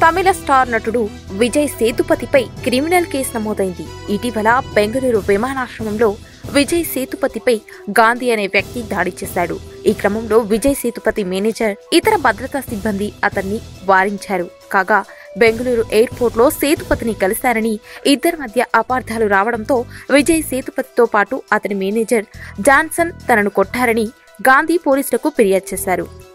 తమిళ star నటుడు Vijay సేతుపతిపై criminal case నమోదైంది ఇటీవల బెంగళూరు విమానాశ్రయంలో విజయ్ సేతుపతిపై గాంధీ అనే వ్యక్తి దాడి చేశాడు ఈ క్రమంలో విజయ్ సేతుపతి మేనేజర్ ఇతర భద్రతా సిబ్బంది అతన్ని వారించారు కాగా బెంగళూరు ఎయిర్పోర్ట్ లో సేతుపతిని కలిశారని ఇద్దరి మధ్య అపార్థాలు రావడంతో విజయ్ సేతుపతితో పాటు అతని మేనేజర్ జాన్సన్ తనను కొట్టారని గాంధీ పోలీసులకు ఫిర్యాదు చేశారు